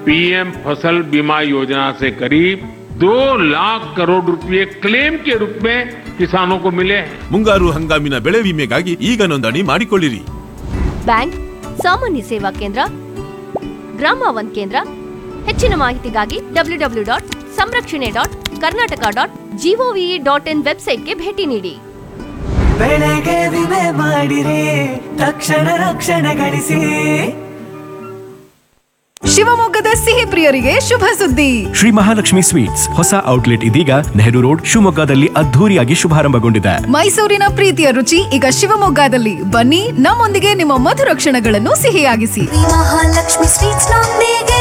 PM फसल बीमा योजना से करीब दो लाख करोड़ रुपए क्लेम के रूप में किसानों को मिले हैं ಮುಂಗಾರು ಹಂಗಾಮಿನ ಬೆಳೆ ವಿಮೆಗಾಗಿ ಈಗ ನೋಂದಣಿ ಮಾಡಿಕೊಳ್ಳಿರಿ ಬ್ಯಾಂಕ್ ಸಾಮಾನ್ಯ ಸೇವಾ ಕೇಂದ್ರ ಗ್ರಾಮ ಒನ್ ಕೇಂದ್ರ ಹೆಚ್ಚಿನ ಮಾಹಿತಿಗಾಗಿ ಡಬ್ಲ್ಯೂ ಡಬ್ಲ್ಯೂ ಡಾಟ್ ಸಂರಕ್ಷಣೆ dot Karnataka dot G O V dot in ವೆಬ್ಸೈಟ್ಗೆ ಭೇಟಿ ನೀಡಿ ಬೆಳೆಗೆ ವಿಮೆ ಮಾಡಿರಿ ತಕ್ಷಣ ರಕ್ಷಣೆ ಗಳಿಸಿ ಶಿವಮೊಗ್ಗದ ಸಿಹಿ ಪ್ರಿಯರಿಗೆ ಶುಭ ಸುದ್ದಿ ಶ್ರೀ ಮಹಾಲಕ್ಷ್ಮಿ ಸ್ವೀಟ್ಸ್ ಹೊಸ ಔಟ್ಲೆಟ್ ಇದೀಗ ನೆಹರು ರೋಡ್ ಶಿವಮೊಗ್ಗದಲ್ಲಿ ಅದ್ಧೂರಿಯಾಗಿ ಶುಭಾರಂಭಗೊಂಡಿದೆ ಮೈಸೂರಿನ ಪ್ರೀತಿಯ ರುಚಿ ಈಗ ಶಿವಮೊಗ್ಗದಲ್ಲಿ ಬನ್ನಿ ನಮ್ಮೊಂದಿಗೆ ನಿಮ್ಮ ಮಧುರ ಕ್ಷಣಗಳನ್ನು ಸಿಹಿಯಾಗಿಸಿ ಮಹಾಲಕ್ಷ್ಮಿ ಸ್ವೀಟ್ಸ್ ನೊಂದಿಗೆ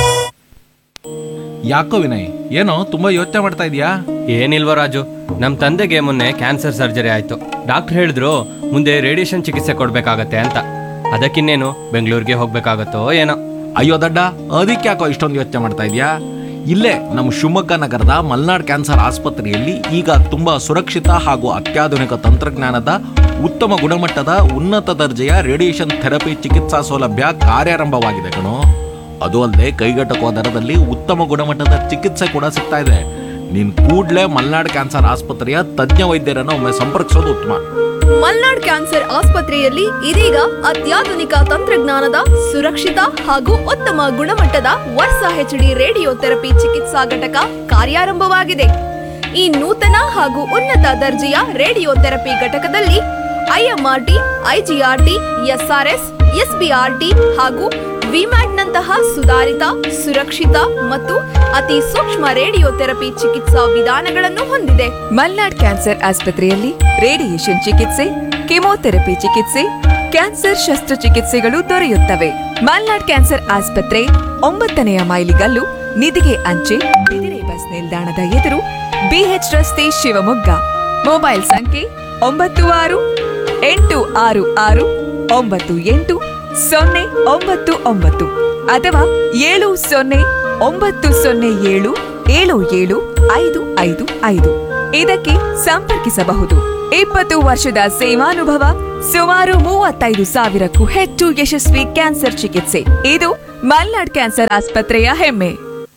ಯಾಕೋ ವಿನಯ್ ಏನೋ ತುಂಬಾ ಯೋಚನೆ ಮಾಡ್ತಾ ಇದೀಯಾ ಏನಿಲ್ವ ರಾಜು ನಮ್ಮ ತಂದೆಗೆ ಮೊನ್ನೆ ಕ್ಯಾನ್ಸರ್ ಸರ್ಜರಿ ಆಯಿತು ಡಾಕ್ಟರ್ ಹೇಳಿದ್ರು ಮುಂದೆ ರೇಡಿಯೇಷನ್ ಚಿಕಿತ್ಸೆ ಕೊಡಬೇಕಾಗತ್ತೆ ಅಂತ ಅದಕ್ಕಿನ್ನೇನು ಬೆಂಗಳೂರಿಗೆ ಹೋಗ್ಬೇಕಾಗತ್ತೋ ಏನೋ ಅಯ್ಯೋ ದಡ್ಡ ಅದಕ್ಕೆ ಯಾಕೋ ಇಷ್ಟೊಂದು ಯೋಚನೆ ಮಾಡ್ತಾ ಇದೀಯಾ ಇಲ್ಲೇ ನಮ್ಮ ಶಿವಮೊಗ್ಗ ನಗರದ ಮಲ್ನಾಡ್ ಕ್ಯಾನ್ಸರ್ ಆಸ್ಪತ್ರೆಯಲ್ಲಿ ಈಗ ತುಂಬಾ ಸುರಕ್ಷಿತ ಹಾಗೂ ಅತ್ಯಾಧುನಿಕ ತಂತ್ರಜ್ಞಾನದ ಉತ್ತಮ ಗುಣಮಟ್ಟದ ಉನ್ನತ ದರ್ಜೆಯ ರೇಡಿಯೇಷನ್ ಥೆರಪಿ ಚಿಕಿತ್ಸಾ ಸೌಲಭ್ಯ ಕಾರ್ಯಾರಂಭವಾಗಿದೆ ಕಣೋ ಅದು ಅಲ್ಲದೆ ಕೈಗೆಟಕುವ ದರದಲ್ಲಿ ಉತ್ತಮ ಗುಣಮಟ್ಟದ ಚಿಕಿತ್ಸೆ ಕೂಡ ಸಿಗ್ತಾ ಇದೆ ನೀನ್ ಕೂಡ್ಲೇ ಮಲ್ನಾಡ್ ಕ್ಯಾನ್ಸರ್ ಆಸ್ಪತ್ರೆಯ ತಜ್ಞ ವೈದ್ಯರನ್ನು ಒಮ್ಮೆ ಸಂಪರ್ಕಿಸೋದು ಉತ್ತಮ ಮಲ್ನಾಡ್ ಕ್ಯಾನ್ಸರ್ ಆಸ್ಪತ್ರೆಯಲ್ಲಿ ಇದೀಗ ಅತ್ಯಾಧುನಿಕ ತಂತ್ರಜ್ಞಾನದ ಸುರಕ್ಷಿತ ಹಾಗೂ ಉತ್ತಮ ಗುಣಮಟ್ಟದ ವರ್ಷ ಹೆಚ್ಡಿ ರೇಡಿಯೋ ಥೆರಪಿ ಚಿಕಿತ್ಸಾ ಘಟಕ ಕಾರ್ಯಾರಂಭವಾಗಿದೆ ಈ ನೂತನ ಹಾಗೂ ಉನ್ನತ ದರ್ಜೆಯ ರೇಡಿಯೋ ಥೆರಪಿ ಘಟಕದಲ್ಲಿ ಐಎಂಆರ್ಟಿ ಐಜಿಆರ್ಟಿ ಎಸ್ಆರ್ಎಸ್ ಎಸ್ಬಿಆರ್ಟಿ ಹಾಗೂ ವಿಮ್ಯಾಟ್ನಂತಹ ಸುಧಾರಿತ ಸುರಕ್ಷಿತ ಮತ್ತು ಅತಿ ಸೂಕ್ಷ್ಮ ರೇಡಿಯೋ ಥೆರಪಿ ಚಿಕಿತ್ಸಾ ವಿಧಾನಗಳನ್ನು ಹೊಂದಿದೆ ಮಲ್ನಾಡ್ ಕ್ಯಾನ್ಸರ್ ಆಸ್ಪತ್ರೆಯಲ್ಲಿ ರೇಡಿಯೇಷನ್ ಚಿಕಿತ್ಸೆ ಕೆಮೊಥೆರಪಿ ಚಿಕಿತ್ಸೆ ಕ್ಯಾನ್ಸರ್ ಶಸ್ತ್ರಚಿಕಿತ್ಸೆಗಳು ದೊರೆಯುತ್ತವೆ ಮಲ್ನಾಡ್ ಕ್ಯಾನ್ಸರ್ ಆಸ್ಪತ್ರೆ ಒಂಬತ್ತನೆಯ ಮೈಲಿಗಲ್ಲು ನಿಧಿಗೆ ಅಂಚೆ ಬಿದಿರೆ ಬಸ್ ನಿಲ್ದಾಣದ ಎದುರು ಬಿಎಚ್ ರಸ್ತೆ ಶಿವಮೊಗ್ಗ ಮೊಬೈಲ್ ಸಂಖ್ಯೆ ಒಂಬತ್ತು ಆರು ಎಂಟು ಆರು ಆರು ಒಂಬತ್ತು ಎಂಟು ಸೊನ್ನೆ ಒಂಬತ್ತು ಒಂಬತ್ತು ಅಥವಾ ಏಳು ಸೊನ್ನೆ ಒಂಬತ್ತು ಸೊನ್ನೆ ಏಳು ಏಳು ಏಳು ಐದು ಐದು ಐದು ಇದಕ್ಕೆ ಸಂಪರ್ಕಿಸಬಹುದು ಇಪ್ಪತ್ತು ವರ್ಷದ ಸೇವಾನುಭವ ಸುಮಾರು ಮೂವತ್ತೈದು ಸಾವಿರಕ್ಕೂ ಹೆಚ್ಚು ಯಶಸ್ವಿ ಕ್ಯಾನ್ಸರ್ ಚಿಕಿತ್ಸೆ ಇದು ಮಲ್ನಾಡ್ ಕ್ಯಾನ್ಸರ್ ಆಸ್ಪತ್ರೆಯ ಹೆಮ್ಮೆ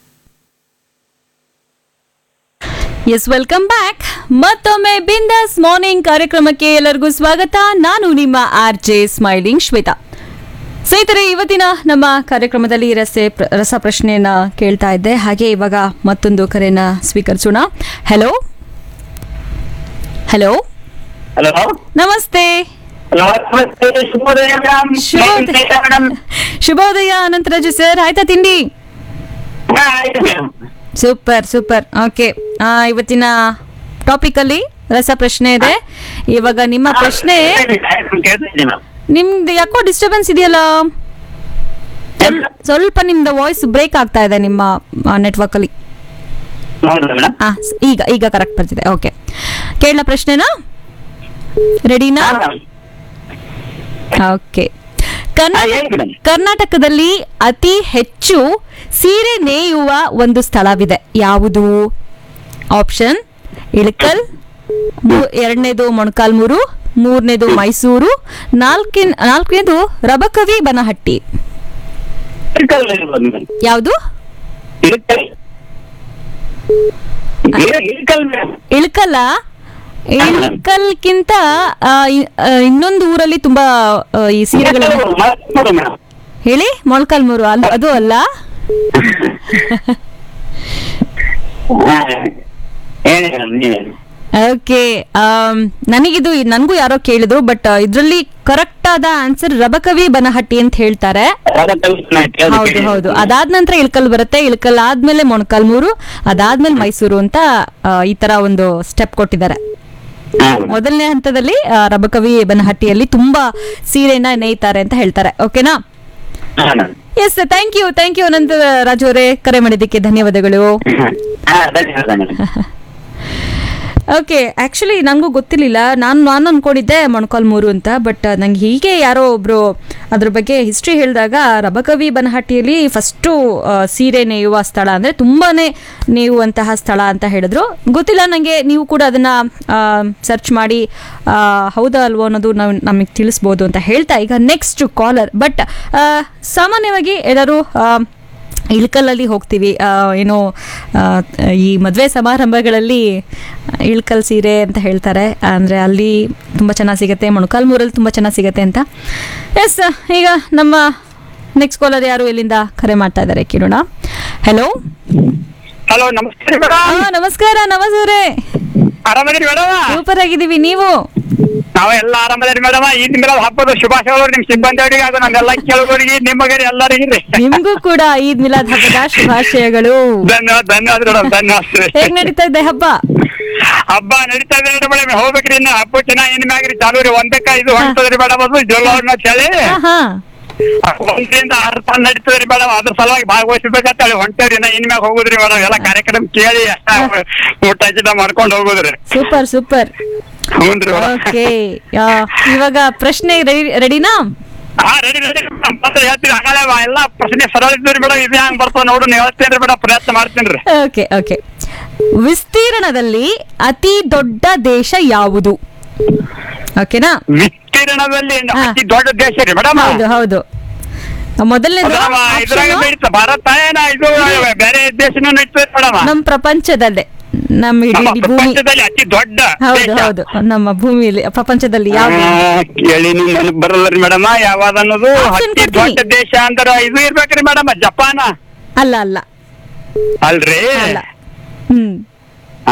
ಎಸ್ ವೆಲ್ಕಮ್ ಬ್ಯಾಕ್ ಮತ್ತೊಮ್ಮೆ ಬಿಂದಾಸ್ ಮಾರ್ನಿಂಗ್ ಕಾರ್ಯಕ್ರಮಕ್ಕೆ ಎಲ್ಲರಿಗೂ ಸ್ವಾಗತ ನಾನು ನಿಮ್ಮ ಆರ್ ಜೆ ಸ್ಮೈಲಿಂಗ್ ಶ್ವೇತಾ ಸ್ನೇಹಿತರೆ ಇವತ್ತಿನ ನಮ್ಮ ಕಾರ್ಯಕ್ರಮದಲ್ಲಿ ರಸೆ ಪ್ರ- ರಸ ಪ್ರಶ್ನೆಯನ್ನ ಕೇಳ್ತಾ ಇದ್ದೆ ಹಾಗೆ ಇವಾಗ ಮತ್ತೊಂದು ಕರೆನ ಸ್ವೀಕರಿಸೋಣ ಹಲೋ ಹಲೋ ಹಲೋ ನಮಸ್ತೆ ನಮಸ್ತೆ ಶುಭೋದಯ ಮೇಡಮ್ ಶುಭೋದಯ ಶುಭೋದಯ ಅನಂತರಾಜು ಸರ್ ಆಯ್ತಾ ತಿಂಡಿ ಸೂಪರ್ ಸೂಪರ್ ಓಕೆ ಇವತ್ತಿನ ಟಾಪಿಕ್ ಅಲ್ಲಿ ರಸ ಪ್ರಶ್ನೆ ಇದೆ ಇವಾಗ ನಿಮ್ಮ ಪ್ರಶ್ನೆ ನಿಮ್ದು ಯಾಕೋ ಡಿಸ್ಟರ್ಬೆನ್ಸ್ ಇದೆಯಲ್ಲ ಸ್ವಲ್ಪ ನಿಮ್ದು ವಾಯ್ಸ್ ಬ್ರೇಕ್ ಆಗ್ತಾ ಇದೆ ನಿಮ್ಮ ನೆಟ್ವರ್ಕ್ ಅಲ್ಲಿ ಆ, ಸ್- ಈಗ ಈಗ ಕರೆಕ್ಟ್ ಬರ್ತಿದೆ ಓಕೆ ಕೇಳಲ ಪ್ರಶ್ನೆನಾ ರೆಡಿನಾ ಓಕೆ ಕರ್ನಾಟಕ ಕರ್ನಾಟಕದಲ್ಲಿ ಅತಿ ಹೆಚ್ಚು ಸೀರೆ ನೇಯುವ ಒಂದು ಸ್ಥಳವಿದೆ ಯಾವುದು ಆಪ್ಷನ್ ಇಳಕಲ್ ಮೂ- ಎರಡನೇದು ಮೊಣಕಾಲ್ಮೂರು ಮೂರನೇದು ಮೈಸೂರು ನಾಲ್ಕಿನ ನಾಲ್ಕನೇದು ರಬಕವಿ ಬನಹಟ್ಟಿ ಯಾವುದು ಇಳ್ಕಲ್ಲ ಇಳ್ಕಲ್ಕಿಂತ ಆ, ಇ- ಆ, ಇನ್ನೊಂದು ಊರಲ್ಲಿ ತುಂಬಾ ಆ, ಈ ಸೀರೆಗಳ ಹೇಳಿ ಮೊಳಕಾಲ್ಮೂರು ಅಲ್ಲ ಅದು ಅಲ್ಲ ಓಕೆ ನನಗಿದು ನನಗೂ ಯಾರೋ ಕೇಳಿದ್ರು ಬಟ್ ಇದರಲ್ಲಿ ಕರೆಕ್ಟ್ ಆದ ಆನ್ಸರ್ ರಬಕವಿ ಬನಹಟ್ಟಿ ಅಂತ ಹೇಳ್ತಾರೆ ಹೌದು ಹೌದು ಅದಾದ ನಂತರ ಇಳ್ಕಲ್ ಬರುತ್ತೆ ಇಳ್ಕಲ್ ಆದ್ಮೇಲೆ ಮೊಣಕಾಲ್ಮೂರು ಅದಾದ್ಮೇಲೆ ಮೈಸೂರು ಅಂತ ಆ, ಈ ತರ ಒಂದು ಸ್ಟೆಪ್ ಕೊಟ್ಟಿದ್ದಾರೆ ಮೊದಲನೇ ಹಂತದಲ್ಲಿ ಆ, ರಬಕವಿ ಬನಹಟ್ಟಿಯಲ್ಲಿ ತುಂಬಾ ಸೀರೆನ ನೇಯ್ತಾರೆ ಅಂತ ಹೇಳ್ತಾರೆ ಓಕೆನಾ yes thank you thank you Anantha Raju ಅವರೇ ಕರೆ ಮಾಡಿದ್ದಕ್ಕೆ ಧನ್ಯವಾದಗಳು ಓಕೆ ಆಕ್ಚುಲಿ ನನಗೂ ಗೊತ್ತಿರಲಿಲ್ಲ ನಾನು ನಾನು ಅನ್ಕೊಂಡಿದ್ದೆ ಮೊಣಕಾಲ್ಮೂರು ಅಂತ ಬಟ್ ನಂಗೆ ಹೀಗೆ ಯಾರೋ ಒಬ್ರು ಅದ್ರ ಬಗ್ಗೆ ಹಿಸ್ಟ್ರಿ ಹೇಳಿದಾಗ ರಬಕವಿ ಬನಹಟ್ಟಿಯಲ್ಲಿ ಫಸ್ಟು ಸೀರೆ ನೇಯುವ ಸ್ಥಳ ಅಂದರೆ ತುಂಬಾನೇ ನೇಯುವಂತಹ ಸ್ಥಳ ಅಂತ ಹೇಳಿದ್ರು ಗೊತ್ತಿಲ್ಲ ನನಗೆ ನೀವು ಕೂಡ ಅದನ್ನ ಸರ್ಚ್ ಮಾಡಿ ಆ, ಹೌದಾ ಅಲ್ವೋ ಅನ್ನೋದು ನಾವು ನಮಗೆ ತಿಳಿಸ್ಬೋದು ಅಂತ ಹೇಳ್ತಾ ಈಗ ನೆಕ್ಸ್ಟ್ ಕಾಲರ್ ಬಟ್ ಸಾಮಾನ್ಯವಾಗಿ ಎಲ್ಲರೂ ಆ, ಇಳ್ಕಲಲ್ಲಿ ಹೋಗ್ತೀವಿ ಆ, ಏನು ಆ, ಈ ಮದುವೆ ಸಮಾರಂಭಗಳಲ್ಲಿ ಇಳ್ಕಲ್ ಸೀರೆ ಅಂತ ಹೇಳ್ತಾರೆ ಅಂದರೆ ಅಲ್ಲಿ ತುಂಬ ಚೆನ್ನಾಗಿ ಸಿಗುತ್ತೆ ಮೊಣಕಾಲ್ಮೂರಲ್ಲಿ ತುಂಬ ಚೆನ್ನಾಗಿ ಸಿಗುತ್ತೆ ಅಂತ ಎಸ್ ಈಗ ನಮ್ಮ ನೆಕ್ಸ್ಟ್ ಕಾಲರ್ ಯಾರು ಎಲ್ಲಿಂದ ಕರೆ ಮಾಡ್ತಾ ಇದ್ದಾರೆ ಕೇಳೋಣ ಹಲೋ ಹಲೋ ನಮಸ್ತೆ ಮೇಡಮ್ ನಮಸ್ಕಾರ ನಮಸ್ತೆ ಆರಾಮದಿರಿ ಮೇಡಮ್ ಸೂಪರ್ ಆಗಿದ್ದೀವಿ ನೀವು ನಾವು ಎಲ್ಲ ಆರಾಮದಿರಿ ಮೇಡಮ್ ಈದ್ ಮಿಲಾದ್ ಹಬ್ಬದ ಶುಭಾಶಯಗಳು ನಿಮ್ ಸಿಬ್ಬಂದಿಯವರಿಗೆ ಹಾಗೂ ನಮ್ಮೆಲ್ಲ ಕೇಳುಗರಿಗೆ ನಿಮಗೆ ಎಲ್ಲರಿಗೆ ರೀ ನಿಮ್ಗೂ ಕೂಡ ಈದ್ ಮಿಲಾದ್ ಹಬ್ಬದ ಶುಭಾಶಯಗಳು ಧನ್ಯವಾದ ಧನ್ಯವಾದ ಮೇಡಮ್ ಧನ್ಯವಾದ ಹೇಗ್ ನಡೀತಾ ಇದೆ ಹಬ್ಬ ಹಬ್ಬ ನಡೀತಾ ಇದೆ ಮೇಡಮ್ ಹೋಗ್ಬೇಕ್ರಿ ಇನ್ನ ಹಬ್ಬ ಚೆನ್ನಾಗಿ ಏನ್ ಮ್ಯಾಗ್ರಿ ಚಾಲು ರೀ ಒಂದಕ್ಕ ಇದು ಹೊಂಟದ್ರಿ ಮೇಡಮ್ ಅದು ಜೋಲವ್ರನ್ನ ಚಳಿ ಹಾ ಒಂದರಿಂದ ಆರು ತಾನು ನಡೀತದ್ರಿ ಮೇಡಮ್ ಅದ್ರ ಸಲುವಾಗಿ ಭಾಗವಹಿಸ್ಬೇಕಂತ ಹೇಳಿ ಹೊಂಟೇವ್ರಿ ಇನ್ನ ಇನ್ ಮ್ಯಾಗ ಹೋಗುದ್ರಿ ಮೇಡಮ್ ಎಲ್ಲ ಕಾರ್ಯಕ್ರಮ ಕೇಳಿ ಅಷ್ಟ ಊಟ ಗಿಟ ಮಾಡ್ಕೊಂಡು ಹೋಗುದ್ರಿ ಸೂಪರ್ ಸೂಪರ್ ಹ್ಞೂನ್ರಿ ಮೇಡಮ್ ಓಕೆ ಇವಾಗ ಪ್ರಶ್ನೆ ರೆಡಿನಾ ಹಾ ರೆಡಿ ರೆಡಿ ಮತ್ತೆ ಹೇಳ್ತೀನಿ ಆಗಲೇ ಎಲ್ಲ ಪ್ರಶ್ನೆ ಸರಳ ಇದ್ರಿ ಮೇಡಮ್ ಇದು ಹೆಂಗ್ ಬರ್ತದ ನೋಡು ನೀವು ಹೇಳ್ತೇನ್ರಿ ಮೇಡಮ್ ಪ್ರಯತ್ನ ಮಾಡ್ತೇನ್ರಿ ಓಕೆ ಓಕೆ ವಿಸ್ತೀರ್ಣದಲ್ಲಿ ಅತಿ ದೊಡ್ಡ ದೇಶ ಯಾವುದು ಓಕೆನಾ ವಿಸ್ತೀರ್ಣದಲ್ಲಿ ಅತಿ ದೊಡ್ಡ ದೇಶ ರೀ ಮೇಡಮ್ ಹೌದು ಹೌದು ಮೊದಲನೇದು ಇದ್ರಾಗ option ನಡೀತ ಭಾರತ ಏನ ಇದು ಬೇರೆ ದೇಶನೂ ನಡೀತದೆ ಮೇಡಮ್ ನಮ್ಮ ಪ್ರಪಂಚದಲ್ಲೇ ನಮ್ಮ ಇಡೀ ನಮ್ಮ ಇಡೀ ಭೂಮಿ ಪ್ರಪಂಚದಲ್ಲಿ ಅತಿ ದೊಡ್ಡ ಹೌದು ದೇಶ ಹೌದು ನಮ್ಮ ಭೂಮಿಯಲ್ಲಿ ಪ್ರಪಂಚದಲ್ಲಿ ಯಾವುದು ಆ, ಕೇಳಿ ನಿಮ್ ನೆನಪು ಬರಲ್ಲ ರೀ ಮೇಡಮ್ ಯಾವ್ದು ಅನ್ನೋದು Option ಅತಿ ಕೊಡ್ತೀನಿ. ದೊಡ್ಡ ದೇಶ ಅಂದ್ರ ಇದು ಇರ್ಬೇಕ್ರಿ ಮೇಡಮ್ ಜಪಾನ ಅಲ್ಲ ಅಲ್ಲ ಅಲ್ರಿ ಅಲ್ಲ ಹ್ಮ್ ಆ,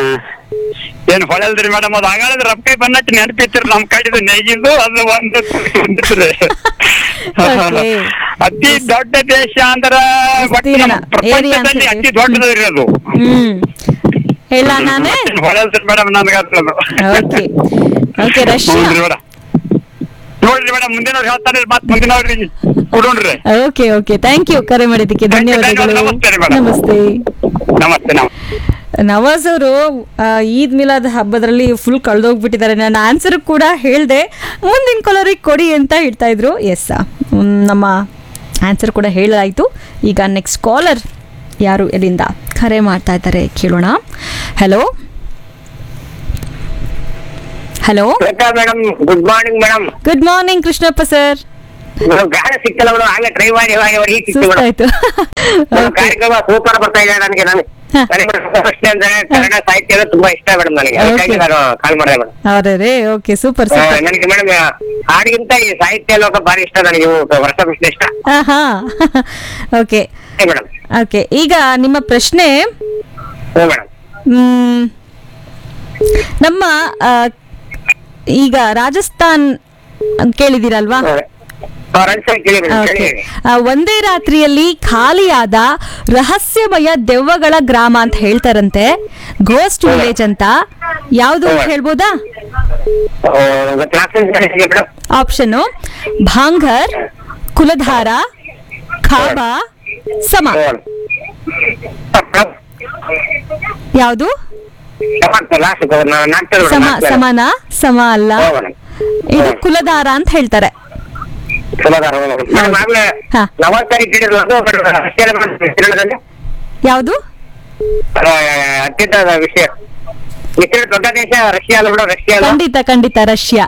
ಏನ್ ಹೊಳಲ್ದ್ರಿ ಮೇಡಮ್ ಅದು ಆಗಾಳದ ರೊಕ್ಕ ಬಂದಟ್ಟು ನೆನಪಿತ್ರಿ ನಮ್ ಕಡೆದು ನೆಗಿದು ಅದು ಒಂದು ಒಂದಿತ್ರಿ. Okay. ಅತಿ ದೊಡ್ಡ ದೇಶ ಅಂದ್ರ ಒಟ್ಟು ವಿಸ್ತೀರ್ಣ. ನಮ್ಮ ಪ್ರಪಂಚದಲ್ಲಿ Area ಅತಿ ಅಂತ ದೊಡ್ಡದ್ರಿ ಅದು ಹ್ಮ್ ಹೇಳ ನಾನೇ ಹೊಳಲ್ದ್ರಿ ಮೇಡಮ್ ನನ್ಗ ಅದು ಓಕೆ ಓಕೆ ರಷ್ಯಾ ಹೌದ್ರಿ ಮೇಡಮ್ ನೋಡ್ರಿ ಮೇಡಮ್ ಮುಂದಿನವ್ರು ಹೇಳ್ತಾರೆ ಮತ್ ಮುಂದಿನವ್ರಿಗೆ ಕೊಡೋಣ್ರಿ ಓಕೆ ಓಕೆ ಥ್ಯಾಂಕ್ ಯು ಕರೆ ಮಾಡಿದ್ದಕ್ಕೆ ಧನ್ಯವಾದಗಳು ನಮಸ್ತೆ ರೀ ಮೇಡಮ್. ನಮಸ್ತೆ ನಮಸ್ತೆ ನಮಸ್ತೆ ನವಾಜ್ ಅವರು ಈದ್ ಮಿಲಾದ್ ಹಬ್ಬದಲ್ಲಿ ಫುಲ್ ಕಳೆದೋಗ್ಬಿಟ್ಟಿದ್ದಾರೆ ನಾನು ಆನ್ಸರ್ ಕೂಡ ಹೇಳಿದೆ ಮುಂದಿನ ಕಲರಿಗೆ ಕೊಡಿ ಅಂತ ಹೇಳ್ತಾ ಇದ್ರು ಎಸ್ ನಮ್ಮ ಆನ್ಸರ್ ಕೂಡ ಹೇಳಲಾಯಿತು ಈಗ ನೆಕ್ಸ್ಟ್ ಕಾಲರ್ ಯಾರು ಎಲ್ಲಿಂದ ಕರೆ ಮಾಡ್ತಾ ಇದ್ದಾರೆ ಕೇಳೋಣ hello hello madam good morning madam good morning Krishnappa sir ಗಾಡಿ ಸಿಕ್ಕಲ್ಲ ಮೇಡಮ್ ಹಾಗೆ ಟ್ರೈ ಮಾಡಿ ಮಾಡಿ ಅವ್ರಿಗೆ ಸಿಕ್ತು ಮೇಡಮ್ ಸುಸ್ತಾಯ್ತು ಕಾರ್ಯಕ್ರಮ ಸೂಪರ್ ಬರ್ತಾ ಇದೆ ನನಗೆ ನನಗೆ ನನಗೆ ಪ್ರಶ್ನೆ ಅಂದ್ರೆ ಕನ್ನಡ ಸಾಹಿತ್ಯ ಅಂದ್ರೆ ತುಂಬಾ ಇಷ್ಟ ಮೇಡಮ್ ನನಗೆ ಅದಕ್ಕಾಗಿ ನಾನು ಕಾಲ್ ಮಾಡಿದೆ ಮೇಡಮ್ ಅವರೇ ರೇ ಓಕೆ ಸೂಪರ್ ಸೂಪರ್ ನನಗೆ ಮೇಡಮ್ ಹಾಡಿಗಿಂತ ಈ ಸಾಹಿತ್ಯ ಲೋಕ ಭಾರಿ ಇಷ್ಟ ನನಗೆ ಇವು ವರ್ಷ ಪ್ರಶ್ನೆ ಇಷ್ಟ ಹಾ ಓಕೆ ಮೇಡಮ್ ಓಕೆ ಈಗ ನಿಮ್ಮ ಪ್ರಶ್ನೆ ಹ್ಞೂ ಮೇಡಮ್ ಮ್, ನಮ್ಮ ಆ, ಈಗ ರಾಜಸ್ಥಾನ್ ಅಂತ ಕೇಳಿದಿರಲ್ವಾ Okay. ಆ, ಒಂದೇ ರಾತ್ರಿಯಲ್ಲಿ ಖಾಲಿಯಾದ ರಹಸ್ಯಮಯ ದೆವ್ವಗಳ ಗ್ರಾಮ ಅಂತ ಹೇಳ್ತಾರಂತೆ ಗೋಸ್ಟ್ ವಿಲೇಜ್ ಅಂತ ಯಾವುದು ಅಂತ ಹೇಳ್ಬೋದಾ ಆಪ್ಷನ್ ಭಾಂಗರ್ ಕುಲಧಾರ ಖಾಬಾ ಸಮ ಯಾವುದು ಸಮ ಸಮಾನ ಸಮ ಅಲ್ಲ ಇದು ಕುಲಧಾರ ಅಂತ ಹೇಳ್ತಾರೆ ಹಾ. ಯಾವುದು ಅತ್ಯಂತ ವಿಷಯ ಮಿತ್ರ ದೊಡ್ಡ ದೇಶ ರಷ್ಯಾ ಅಲ್ಲ ಮೇಡಮ್ ರಷ್ಯಾ ಅಲ್ಲ ಖಂಡಿತ ಖಂಡಿತ Russia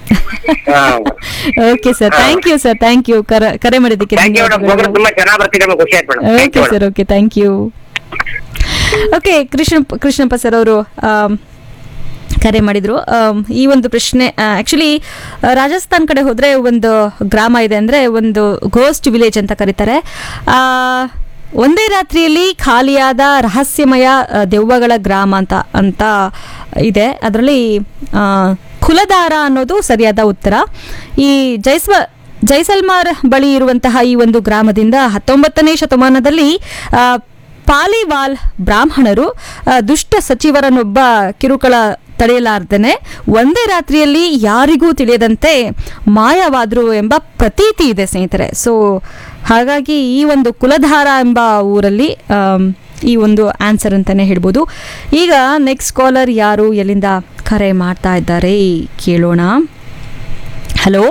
okay sir thank you sir thank you ಕರೆ ಮಾಡಿದ್ದಕ್ಕೆ ಥ್ಯಾಂಕ್ ಯು ಮೇಡಮ್ ಪ್ರೋಗ್ರಾಮ್ ತುಂಬಾ ಚೆನ್ನಾಗಿ ಬರ್ತಿದೆ ಮೇಡಮ್ ಖುಷಿ ಆಯ್ತು madam thank okay you sir okay thank you okay Krishna Krishnappa sir ಅವರು ಕರೆ ಮಾಡಿದ್ರು ಆಮ್, ಈ ಒಂದು ಪ್ರಶ್ನೆ ಆ್ಯಕ್ಚುಲಿ ರಾಜಸ್ಥಾನ್ ಕಡೆ ಹೋದರೆ ಒಂದು ಗ್ರಾಮ ಇದೆ ಅಂದರೆ ಒಂದು ಗೋಸ್ಟ್ ವಿಲೇಜ್ ಅಂತ ಕರೀತಾರೆ ಆ, ಒಂದೇ ರಾತ್ರಿಯಲ್ಲಿ ಖಾಲಿಯಾದ ರಹಸ್ಯಮಯ ಆ, ದೆವ್ವಗಳ ಗ್ರಾಮ ಅಂತ ಅಂತ ಇದೆ ಅದರಲ್ಲಿ ಕುಲಧಾರ ಅನ್ನೋದು ಸರಿಯಾದ ಉತ್ತರ ಈ ಜೈಸ್ವ ಜೈಸಲ್ಮಾರ್ ಬಳಿ ಇರುವಂತಹ ಈ ಒಂದು ಗ್ರಾಮದಿಂದ ಹತ್ತೊಂಬತ್ತನೇ ಶತಮಾನದಲ್ಲಿ ಆ, ಪಾಲಿವಾಲ್ ಬ್ರಾಹ್ಮಣರು ಆ, ದುಷ್ಟ ಸಚಿವರನ್ನೊಬ್ಬ ಕಿರುಕುಳ ತಡೆಯಲಾರ್ದೇನೆ ಒಂದೇ ರಾತ್ರಿಯಲ್ಲಿ ಯಾರಿಗೂ ತಿಳಿಯದಂತೆ ಮಾಯವಾದರು ಎಂಬ ಪ್ರತೀತಿ ಇದೆ ಸ್ನೇಹಿತರೆ ಸೊ ಹಾಗಾಗಿ ಈ ಒಂದು ಕುಲಧಾರ ಎಂಬ ಊರಲ್ಲಿ ಆಮ್, ಈ ಒಂದು ಆನ್ಸರ್ ಅಂತಲೇ ಹೇಳ್ಬೋದು ಈಗ ನೆಕ್ಸ್ಟ್ ಕಾಲರ್ ಯಾರು ಎಲ್ಲಿಂದ ಕರೆ ಮಾಡ್ತಾ ಇದ್ದಾರೆ ಕೇಳೋಣ ಹಲೋ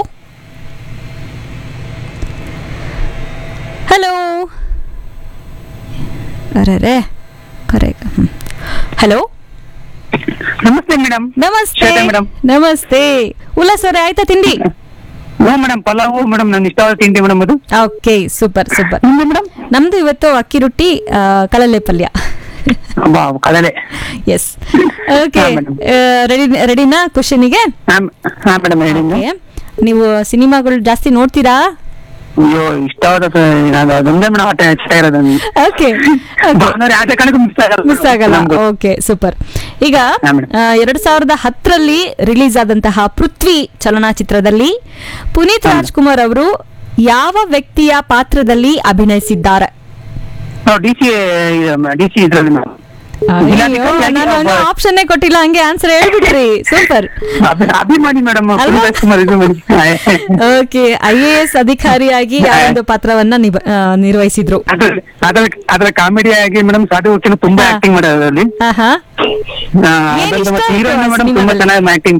ಹಲೋ ಅರೆ ಕರೆ ಹಲೋ ನಮಸ್ತೆ ಮೇಡಮ್ ನಮಸ್ತೆ ಶ್ವೇತಾ ಮೇಡಮ್. ನಮಸ್ತೆ ಉಲ್ಲಾಸ್ ಅವರೇ ಆಯ್ತಾ ತಿಂಡಿ ಹ್ಞೂ ಮೇಡಮ್ ಪಲಾವು ಮೇಡಮ್ ನನ್ನ ಇಷ್ಟವಾದ ತಿಂಡಿ ಮೇಡಮ್ ಅದು ಓಕೆ ಸೂಪರ್ ಸೂಪರ್ ಮೇಡಮ್ ನಮ್ದು ಇವತ್ತು ಅಕ್ಕಿ ರೊಟ್ಟಿ ಆ, ಕಳಲೆ ಪಲ್ಯ ಕಡಲೆ ಎಸ್ ಓಕೆ ರೆಡಿ ರೆಡಿನಾ ಕ್ವಶನಿಗೆ ಹಾ ಮೇಡಮ್ ಹೇಳಿ ನೀವು ಸಿನಿಮಾಗಳು ಜಾಸ್ತಿ ನೋಡ್ತೀರಾ ಅಯ್ಯೋ ಇಷ್ಟವಾದ ನಾನು ಅದೊಂದೇ ಮೇಡಮ್ ಆಟ ಇಷ್ಟ ಇರೋದು ನನಗೆ. ಓಕೆ ಭಾನುವಾರ ಆಟ ಕಣಕ್ಕೂ ಮಿಸ್ ಆಗಲ್ಲ ಮಿಸ್ ಆಗಲ್ಲ ನಮ್ದು. ಓಕೆ ಸೂಪರ್ ಈಗ ಹಾ, madam. ಆ, ಎರಡ್ ಸಾವಿರದ ಹತ್ತರಲ್ಲಿ ರಿಲೀಸ್ ಆದಂತಹ ಪೃಥ್ವಿ ಚಲನಚಿತ್ರದಲ್ಲಿ ಪುನೀತ್ ರಾಜ್ಕುಮಾರ್ ಅವರು ಯಾವ ವ್ಯಕ್ತಿಯ ಪಾತ್ರದಲ್ಲಿ ಅಭಿನಯಿಸಿದ್ದಾರೆ ನಾವು ಡಿ ಸಿ ಡಿ ಸಿ ಇದ್ರಲ್ಲಿ ಮೇಡಮ್ ಆಪ್ಷನ್ ಕೊಟ್ಟಿಲ್ಲ ಹಂಗೆ ಆನ್ಸರ್ ಹೇಳ್ಬಿಟ್ರಿ ಸೂಪರ್ ಅಭಿಮಾನಿ ಮೇಡಮ್ ಅಲ್ವಾ? ಕುಮಾರ್ ಇದು ಮಾಡಿ ಓಕೆ ಐ ಎ ಎಸ್ ಅಧಿಕಾರಿಯಾಗಿ ಯಾವ ಒಂದು ಪಾತ್ರವನ್ನ ನಿಭ- ಆ, ನಿರ್ವಹಿಸಿದ್ರು ಅದ್ರಲ್ಲಿ ಅದ್ರ ಅದ್ರ ಕಾಮಿಡಿ ಆಗಿ ಮೇಡಮ್ ಸಾಧು ವಕೀಲ ತುಂಬಾ ಆಕ್ಟಿಂಗ್ ಮಾಡೋದು ಅದರಲ್ಲಿ ಆಹಾ ಹೀರೋಯಿನ್ ಮೇಡಮ್ ತುಂಬಾ ಚೆನ್ನಾಗಿ ಆಕ್ಟಿಂಗ್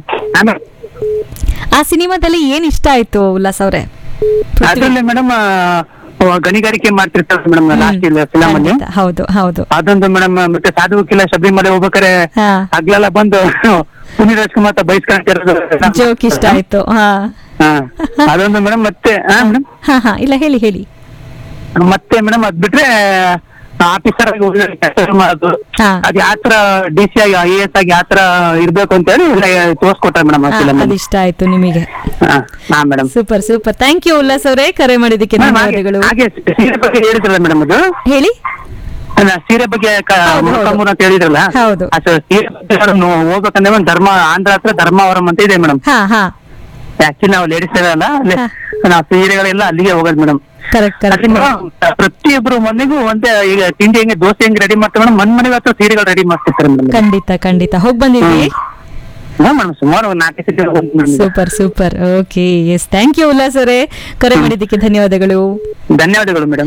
ಆ ಸಿನಿಮಾದಲ್ಲಿ ಏನ್ ಇಷ್ಟ ಆಯ್ತು ಉಲ್ಲಾಸ್ ಅವ್ರೆ ಅದ್ರಲ್ಲಿ ಮೇಡಮ್ ಗಣಿಗಾರಿಕೆ ಮಾಡ್ತಿರ್ತಾರೆ ಮೇಡಮ್ ಲಾಸ್ಟ್ ಇಲ್ಲ ಫಿಲಮ್ ಅಲ್ಲಿ ಖಂಡಿತ. ಹೌದು ಹೌದು ಅದೊಂದು ಮೇಡಮ್ ಮತ್ತೆ ಸಾಧು ವಕೀಲ ಶಬರಿಮಲೆ ಹೋಗ್ಬೇಕಾರೆ ಹಾ. ಹಗ್ಲೆಲ್ಲ ಬಂದು ಪುನೀತ್ ರಾಜ್ಕುಮಾರ್ ಬೈಸ್ಕೊಂತಿರೋದು ಜೋಕ್ ಇಷ್ಟ ಆಯ್ತು ಹಾ ಹಾ. ಅದೊಂದು ಮೇಡಮ್ ಮತ್ತೆ ಹಾ ಮೇಡಮ್ ಹಾ ಹಾ ಇಲ್ಲ ಹೇಳಿ ಹೇಳಿ ಮತ್ತೆ ಮೇಡಮ್ ಅದ್ ಬಿಟ್ರೆ ಆಫೀಸರ್ ಆಗಿ ಹೋಗಿದ್ದಾರೆ ಕೆಲಸ ಮಾಡೋದು ಅದ್ ಯಾತ್ರ ಡಿ ಸಿ ಆಗಿ ಐ ಎಸ್ ಆಗಿ ಯಾತ್ರ ಇರ್ಬೇಕು ಅಂತ ಹೇಳಿ ತೋರ್ಸ್ಕೊಟ್ಟಾರೆ ಮೇಡಮ್ ಆ ಹಾ, ಫಿಲಮ್ ಅದು ಇಷ್ಟ ಆಯ್ತು ನಿಮಗೆ ಹಾ madam super super thank you Ullas ಅವರೇ ಕರೆ ಮಾಡಿದ್ದಕ್ಕೆ ಧನ್ಯವಾದಗಳು ಹಾಗೆ ಸೀರೆ ಬಗ್ಗೆ ಹೇಳಿದ್ರಲ್ಲ ಮೇಡಮ್ ಅದು ಹೇಳಿ ಅಲ್ಲ ಸೀರೆ ಬಗ್ಗೆ ಮುಖಮೂರು ಅಂತ ಹೇಳಿದ್ರಲ್ಲ ಹೌದು ಅದು ಸೀರೆ ಬಗ್ಗೆ ನಾವು ಹೋಗ್ಬೇಕಂದ್ರೆ ಒಂದ್ ಧರ್ಮ ಆಂಧ್ರ ಹತ್ರ ಧರ್ಮಾವರಂ ಅಂತ ಇದೆ ಮೇಡಮ್ ಹಾ ಹಾ ಆಕ್ಚುಲಿ ನಾವು ಲೇಡೀಸ್ ಅಲ್ಲ ಅಲ್ಲೇ ನಾವು ಸೀರೆಗಳೆಲ್ಲ ಅಲ್ಲಿಗೆ ಹೋಗೋದು ಮೇಡಮ್ ಕರೆಕ್ಟ್ ಅಲ್ಲಿ ಮೇಡಮ್ ಪ್ರತಿಯೊಬ್ಬರು ಮನೆಗೂ ಒಂದೇ ಈಗ ತಿಂಡಿ ಹೆಂಗೆ ದೋಸೆ ಹೆಂಗೆ ರೆಡಿ ಮಾಡ್ತಾರೆ ಮೇಡಮ್ ಮನ್ ಮನೆಗೆ ಹತ್ರ ಸೀರೆಗಳು ರೆಡಿ ಮಾಡ್ತಿರ್ತಾರೆ ಮೇಡಮ್ ಖಂಡಿತ ಖಂಡಿತ ಹೋಗ್ ಬಂದಿದ್ವಿ ಹಾ ಮೇಡಮ್ ಸುಮಾರು ಒಂದ್ ನಾಲ್ಕು ಸತಿ ಹೋಗ್ಬೋದು madam. Super super okay yes thank you Ullas ಅವರೇ ಕರೆ ಮಾಡಿದ್ದಕ್ಕೆ ಧನ್ಯವಾದಗಳು ಧನ್ಯವಾದಗಳು ಮೇಡಮ್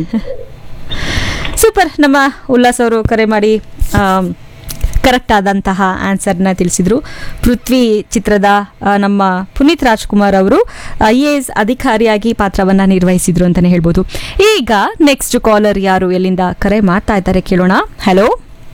ಸೂಪರ್ ನಮ್ಮ ಉಲ್ಲಾಸ್ ಅವರು ಕರೆ ಮಾಡಿ ಕರೆಕ್ಟ್ ಆದಂತಹ ಆನ್ಸರ್ನ ತಿಳಿಸಿದ್ರು ಪೃಥ್ವಿ ಚಿತ್ರದ ಆ, ನಮ್ಮ ಪುನೀತ್ ರಾಜ್ಕುಮಾರ್ ಅವರು ಐ ಎ ಎಸ್ ಅಧಿಕಾರಿಯಾಗಿ ಪಾತ್ರವನ್ನ ನಿರ್ವಹಿಸಿದ್ರು ಅಂತಾನೆ ಹೇಳ್ಬೋದು ಈಗ ನೆಕ್ಸ್ಟ್ ಕಾಲರ್ ಯಾರು ಎಲ್ಲಿಂದ ಕರೆ ಮಾಡ್ತಾ ಇದ್ದಾರೆ ಕೇಳೋಣ ಹಲೋ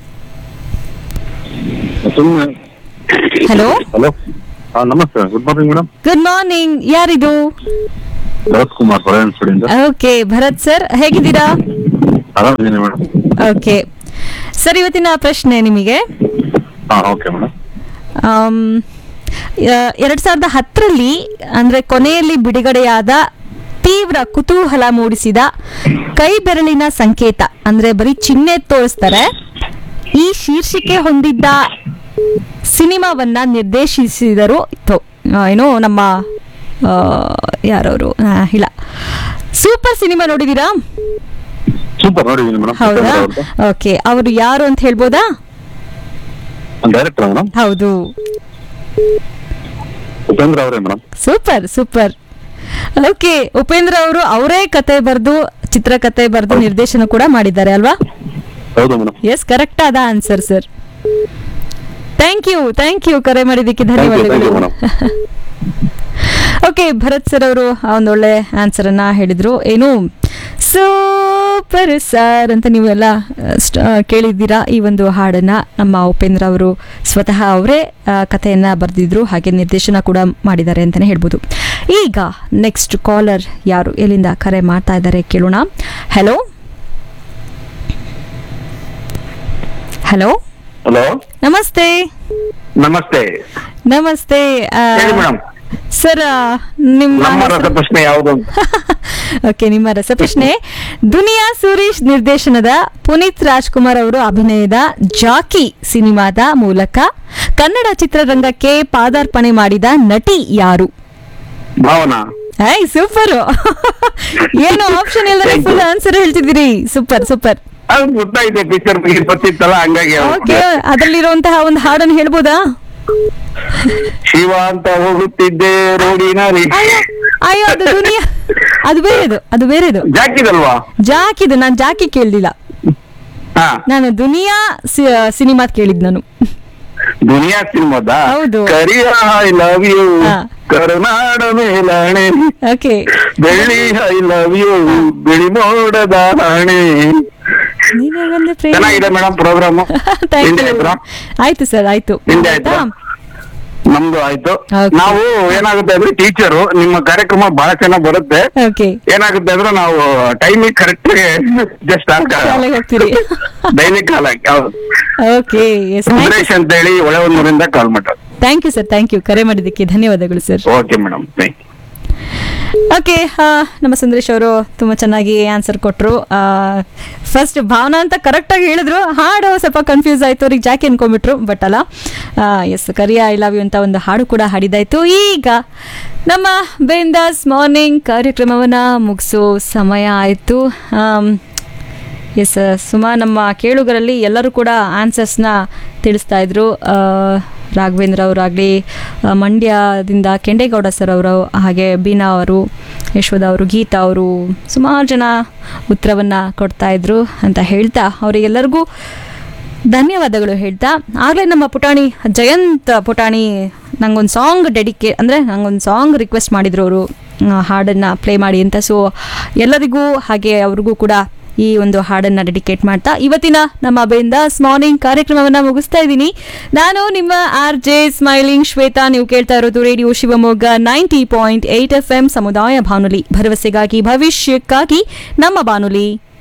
ಹಲೋ ಹಲೋ ಹಾ ನಮಸ್ತೆ good morning madam good morning ಯಾರಿದು ಭರತ್ ಕುಮಾರ್ ಹೊಳೆನ್ಸ್ಕಡೆಯಿಂದ ಓಕೆ ಭರತ್ ಸರ್ ಹೇಗಿದ್ದೀರಾ ಆರಾಮಿದ್ದೀನಿ ಮೇಡಮ್ ಓಕೆ ಸರ್ ಇವತ್ತಿನ ಪ್ರಶ್ನೆ ನಿಮಗೆ ಹಾ ಓಕೆ ಮೇಡಮ್ ಆಮ್, ಯ- ಎರಡ್ ಸಾವಿರದ ಹತ್ತರಲ್ಲಿ ಅಂದ್ರೆ ಕೊನೆಯಲ್ಲಿ ಬಿಡುಗಡೆಯಾದ ತೀವ್ರ ಕುತೂಹಲ ಮೂಡಿಸಿದ ಕೈ ಬೆರಳಿನ ಸಂಕೇತ ಅಂದ್ರೆ ಬರೀ ಚಿಹ್ನೆ ತೋರಿಸ್ತಾರೆ ಈ ಶೀರ್ಷಿಕೆ ಹೊಂದಿದ್ದ ಸಿನಿಮಾವನ್ನ ನಿರ್ದೇಶಿಸಿದರು ಥು, ಆ, ಏನು ನಮ್ಮ ಆ, ಯಾರವರು ಆ, ಇಲ್ಲ ಸೂಪರ್ ಸಿನಿಮಾ ನೋಡಿದೀರಾ ಸೂಪರ್ ನೋಡಿದ್ದೀನಿ ಮೇಡಮ್ ಹೌದಾ ಓಕೆ ಅವರು ಯಾರು ಅಂತ ಹೇಳ್ಬೋದಾ ಡೈರೆಕ್ಟರ್ ಮೇಡಮ್ ಹೌದು ಉಪೇಂದ್ರ ಅವರೇ madam super super okay Upendra ಅವರು ಅವರೇ ಕತೆ ಬರೆದು ಚಿತ್ರಕಥೆ ಬರೆದು ನಿರ್ದೇಶನ ಕೂಡ ಮಾಡಿದ್ದಾರೆ ಅಲ್ವಾ ಹೌದು ಮೇಡಮ್ ಎಸ್ ಕರೆಕ್ಟ್ ಆದ answer sir thank you thank you ಕರೆ ಮಾಡಿದ್ದಕ್ಕೆ Thank you, thank you, ಧನ್ಯವಾದಗಳು madam. ಓಕೆ ಭರತ್ ಸರ್ ಅವರು ಒಂದೊಳ್ಳೆ ಆನ್ಸರ್ ಅನ್ನ ಹೇಳಿದ್ರು ಏನು ಸೂಪರ್ ಸರ್ ಅಂತ ನೀವೆಲ್ಲ ಸ್ಟ್- ಆ, ಕೇಳಿದ್ದೀರಾ ಈ ಒಂದು ಹಾಡನ್ನ ನಮ್ಮ ಉಪೇಂದ್ರ ಅವರು ಸ್ವತಃ ಅವರೇ ಆ, ಕಥೆಯನ್ನ ಬರೆದಿದ್ರು ಹಾಗೆ ನಿರ್ದೇಶನ ಕೂಡ ಮಾಡಿದ್ದಾರೆ ಅಂತಾನೆ ಹೇಳ್ಬೋದು ಈಗ ನೆಕ್ಸ್ಟ್ ಕಾಲರ್ ಯಾರು ಎಲ್ಲಿಂದ ಕರೆ ಮಾಡ್ತಾ ಇದ್ದಾರೆ ಕೇಳೋಣ ಹಲೋ ಹಲೋ ಹಲೋ ನಮಸ್ತೆ ನಮಸ್ತೆ ನಮಸ್ತೆ ಆ, ಹೇಳಿ ಮೇಡಮ್ ಸರ್ ಆ, ನಿಮ್ಮ ನಮ್ಮ ಹೆಸರು- ರಸಪ್ರಶ್ನೆ ಯಾವುದು ಓಕೆ ನಿಮ್ಮ ರಸಪ್ರಶ್ನೆ ದುನಿಯಾ ಸುರೇಶ್ ನಿರ್ದೇಶನದ ಪುನೀತ್ ರಾಜ್ಕುಮಾರ್ ಅವರು ಅಭಿನಯದ ಜಾಕಿ ಸಿನಿಮಾದ ಮೂಲಕ ಕನ್ನಡ ಚಿತ್ರರಂಗಕ್ಕೆ ಪಾದಾರ್ಪಣೆ ಮಾಡಿದ ನಟಿ ಯಾರು ಭಾವನಾ ಐ ಸೂಪರ್ ಏನು ಆಪ್ಷನ್ ಇಲ್ಲದೆ ಫುಲ್ ಆನ್ಸರ್ ಹೇಳ್ತಿದ್ದೀರಿ ಸೂಪರ್ ಸೂಪರ್ ಅದು ಗೊತ್ತಾಯ್ತು ಪಿಕ್ಚರ್ ಬಗ್ಗೆ ಗೊತ್ತಿತ್ತಲ್ಲ ಹಂಗಾಗಿ ಓಕೆ ಅದರಲ್ಲಿರುವಂತಹ ಒಂದು ಹಾಡನ್ನು ಹೇಳ್ಬೋದಾ ಶಿವ ಅಂತ ಹೋಗುತ್ತಿದ್ದೆ ರೋಡಿನಲ್ಲಿ ಅಯ್ಯೋ ಅದು ದುನಿಯಾ ಅದು ಬೇರೆದು ಅದು ಬೇರೆದು ಜಾಕಿದಲ್ವಾ ಜಾಕಿದು ನಾನು ಜಾಕಿ ಕೇಳಲಿಲ್ಲ ಹಾ ನಾನು ದುನಿಯಾ ಸಿನಿಮಾ ಕೇಳಿದ್ ನಾನು ದುನಿಯಾ ಸಿನಿಮಾದ ಹೌದು. ಕರಿಯ ಐ ಲವ್ ಯು ಹಾ. ಕರುನಾಡ ಮೇಲಾಣೆ ಓಕೆ ಬೆಳ್ಳಿ ಐ ಲವ್ ಯು ಬಿಳಿ ಮೋಡದ ಹಣೆ ನೀನಾಗೊಂದು ಪ್ರೇಮ ಚೆನ್ನಾಗಿದೆ ಮೇಡಮ್ ಪ್ರೋಗ್ರಾಮ್ Thank you. ಆಯ್ತು ಸರ್ ಆಯ್ತು ನಿಮ್ದು ಆಯ್ತಾ? ನಮ್ದು ಆಯ್ತು Okay. ನಾವು ಏನಾಗುತ್ತೆ ಅಂದ್ರೆ ಟೀಚರು ನಿಮ್ಮ ಕಾರ್ಯಕ್ರಮ ಬಹಳ ಚೆನ್ನಾಗಿ ಬರುತ್ತೆ ಓಕೆ ಏನಾಗುತ್ತೆ ಅಂದ್ರೆ ನಾವು ಟೈಮಿಗೆ ಕರೆಕ್ಟ್ ಜಸ್ಟ್ ಶಾಲೆಗೆ ಹೋಗ್ತೀರಿ ಡೈಲಿ ಕಾಲ ಓಕೆ ಎಸ್ ಸುಂದರೇಶ್ ಅಂತ ಹೇಳಿ ಒಳವನ್ನೂರಿಂದ ಕಾಲ್ ಮಾಡೋದು thank you sir thank you ಕರೆ ಮಾಡಿದ್ದಕ್ಕೆ ಧನ್ಯವಾದಗಳು sir okay madam thank okay ನಮ್ಮ ಸುಂದರೇಶ್ ಅವರು ತುಂಬ ಚೆನ್ನಾಗಿ ಆನ್ಸರ್ ಕೊಟ್ಟರು ಫಸ್ಟ್ ಭಾವನಾ ಅಂತ ಕರೆಕ್ಟಾಗಿ ಹೇಳಿದ್ರು ಹಾಡು ಸ್ವಲ್ಪ ಕನ್ಫ್ಯೂಸ್ ಆಯಿತು ಅವ್ರಿಗೆ ಜಾಕಿ ಅನ್ಕೊಂಡ್ಬಿಟ್ರು ಬಟ್ ಅಲ್ಲ yes Kariya I love you ಅಂತ ಒಂದು ಹಾಡು ಕೂಡ ಹಾಡಿದಾಯ್ತು ಈಗ ನಮ್ಮ ಬೇಂದಾಸ್ ಮಾರ್ನಿಂಗ್ ಕಾರ್ಯಕ್ರಮವನ್ನು ಮುಗಿಸೋ ಸಮಯ ಆಯಿತು ಎಸ್ ಸುಮಾ ನಮ್ಮ ಕೇಳುಗರಲ್ಲಿ ಎಲ್ಲರೂ ಕೂಡ ಆನ್ಸರ್ಸ್ನ ತಿಳಿಸ್ತಾ ಇದ್ರು ಆ, ರಾಘವೇಂದ್ರ ಅವರಾಗಲಿ ಮಂಡ್ಯದಿಂದ ಕೆಂಡೇಗೌಡ ಸರ್ ಅವರು ಹಾಗೆ ಬೀನಾ ಅವರು ಯಶೋಧ ಅವರು ಗೀತಾ ಅವರು ಸುಮಾರು ಜನ ಉತ್ತರವನ್ನು ಕೊಡ್ತಾ ಇದ್ರು ಅಂತ ಹೇಳ್ತಾ ಅವರಿಗೆಲ್ಲರಿಗೂ ಧನ್ಯವಾದಗಳು ಹೇಳ್ತಾ ಆಗಲೇ ನಮ್ಮ ಪುಟಾಣಿ ಜಯಂತ್ ಪುಟಾಣಿ ನಂಗೊಂದು ಸಾಂಗ್ ಡೆಡಿಕೇ ಅಂದರೆ ನಂಗೊಂದು ಸಾಂಗ್ ರಿಕ್ವೆಸ್ಟ್ ಮಾಡಿದ್ರು ಅವರು ಹಾಡನ್ನು ಪ್ಲೇ ಮಾಡಿ ಅಂತ ಸೊ ಎಲ್ಲರಿಗೂ ಹಾಗೆ ಅವ್ರಿಗೂ ಕೂಡ ಈ ಒಂದು ಹಾಡನ್ನು ಡೆಡಿಕೇಟ್ ಮಾಡ್ತಾ ಇವತ್ತಿನ ನಮ್ಮ ಬೆಂದಾಸ್ ಮಾರ್ನಿಂಗ್ ಕಾರ್ಯಕ್ರಮವನ್ನು ಮುಗಿಸ್ತಾ ಇದ್ದೀನಿ ನಾನು ನಿಮ್ಮ ಆರ್ ಜೆ ಸ್ಮೈಲಿಂಗ್ ಶ್ವೇತಾ ನೀವು ಕೇಳ್ತಾ ಇರೋದು radio Shivamogga ninety point eight F M ಸಮುದಾಯ ಬಾನುಲಿ ಭರವಸೆಗಾಗಿ ಭವಿಷ್ಯಕ್ಕಾಗಿ ನಮ್ಮ ಬಾನುಲಿ